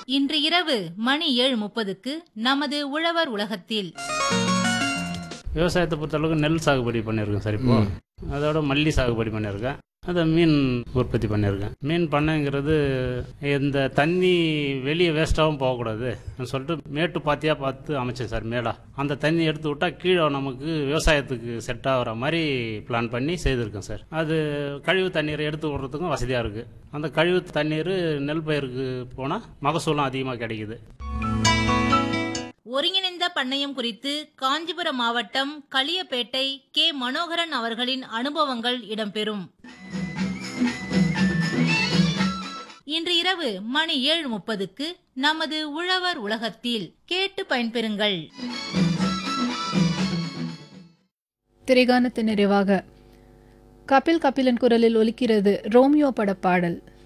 இன்று இரவு மணி ஏழு முப்பதுக்கு நமது உழவர் உலகத்தில் விவசாயத்தை பொறுத்தளவுக்கு நெல் சாகுபடி பண்ணியிருக்கேன் சார் இப்போ அதோட மல்லி சாகுபடி பண்ணியிருக்கேன் அதை மீன் உற்பத்தி பண்ணியிருக்கேன் மீன் பண்ணைங்கிறது இந்த தண்ணி வெளியே வேஸ்ட்டாகவும் போகக்கூடாது சொல்லிட்டு மேட்டு பாத்தியாக பார்த்து அமைச்சேன் சார் மேடா அந்த தண்ணி எடுத்து விட்டால் கீழே நமக்கு விவசாயத்துக்கு செட் ஆகிற மாதிரி பிளான் பண்ணி செய்திருக்கேன் சார் அது கழிவு தண்ணீரை எடுத்து விடுறதுக்கும் வசதியாக இருக்குது அந்த கழிவு தண்ணீர் நெல் பயிருக்கு போனால் மகசூலும் அதிகமாக கிடைக்குது ஒருங்கிணைந்த பண்ணையம் குறித்து காஞ்சிபுரம் மாவட்டம் களியப்பேட்டை கே மனோகரன் அவர்களின் அனுபவங்கள் இடம்பெறும் இன்று இரவு மணி ஏழு முப்பதுக்கு நமது உழவர் உலகத்தில் கேட்டு பயன்பெறுங்கள் திரைகானத்தின் நிறைவாக கபில் கபிலன் குரலில் ஒலிக்கிறது ரோமியோ பட பாடல்